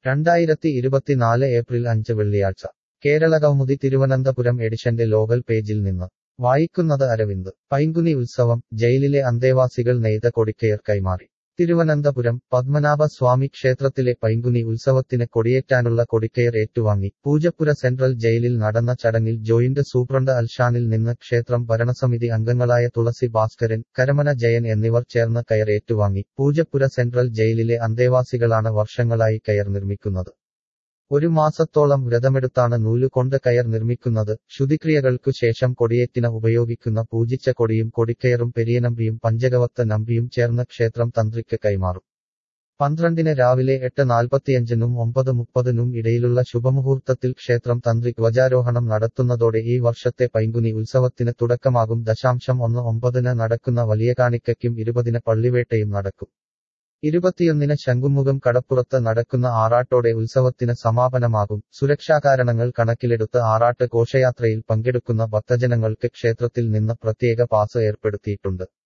രണ്ടായിരത്തി ഇരുപത്തിനാല് ഏപ്രിൽ അഞ്ച് വെള്ളിയാഴ്ച കേരളകൗമുദി തിരുവനന്തപുരം എഡിഷന്റെ ലോകൽ പേജിൽ നിന്ന് വായിക്കുന്നത് അരവിന്ദ് പൈങ്കുനി ഉത്സവം ജയിലിലെ അന്തേവാസികൾ നെയ്ത കൊടിക്കയർ കൈമാറി തിരുവനന്തപുരം പത്മനാഭ സ്വാമി ക്ഷേത്രത്തിലെ പൈങ്കുനി ഉത്സവത്തിന് കൊടിയേറ്റാനുള്ള കൊടിക്കയർ ഏറ്റുവാങ്ങി പൂജപ്പുര സെൻട്രൽ ജയിലിൽ നടന്ന ചടങ്ങിൽ ജോയിന്റ് സൂപ്രണ്ട് അൽഷാനിൽ നിന്ന് ക്ഷേത്രം ഭരണസമിതി അംഗങ്ങളായ തുളസി ഭാസ്കരൻ കരമന ജയൻ എന്നിവർ ചേർന്ന് കയർ ഏറ്റുവാങ്ങി പൂജപ്പുര സെൻട്രൽ ജയിലിലെ അന്തേവാസികളാണ് വർഷങ്ങളായി കയർ നിർമ്മിക്കുന്നത് ഒരു മാസത്തോളം വ്രതമെടുത്താണ് നൂലുകൊണ്ട് കയർ നിർമ്മിക്കുന്നത് ശുതിക്രിയകൾക്കു ശേഷം കൊടിയേറ്റിന് ഉപയോഗിക്കുന്ന പൂജിച്ച കൊടിയും കൊടിക്കയറും പെരിയനമ്പിയും പഞ്ചഗവത്ത നമ്പിയും ചേർന്ന് ക്ഷേത്രം തന്ത്രിക്ക് കൈമാറും പന്ത്രണ്ടിന് രാവിലെ എട്ട് നാൽപ്പത്തിയഞ്ചിനും ഒമ്പത് മുപ്പതിനും ഇടയിലുള്ള ശുഭമുഹൂർത്തത്തിൽ ക്ഷേത്രം തന്ത്രി ധ്വജാരോഹണം നടത്തുന്നതോടെ ഈ വർഷത്തെ പൈങ്കുനി ഉത്സവത്തിന് തുടക്കമാകും ദശാംശം ഒന്ന് ഒമ്പതിന് നടക്കുന്ന വലിയ കാണിക്കയ്ക്കും ഇരുപതിന് പള്ളിവേട്ടയും നടക്കും ഇരുപത്തിയൊന്നിന് ശംഖുമുഖം കടപ്പുറത്ത് നടക്കുന്ന ആറാട്ടോടെ ഉത്സവത്തിന് സമാപനമാകും സുരക്ഷാകാരണങ്ങൾ കണക്കിലെടുത്ത് ആറാട്ട് ഘോഷയാത്രയിൽ പങ്കെടുക്കുന്ന ഭക്തജനങ്ങൾക്ക് ക്ഷേത്രത്തിൽ നിന്ന് പ്രത്യേക പാസ് ഏർപ്പെടുത്തിയിട്ടുണ്ട്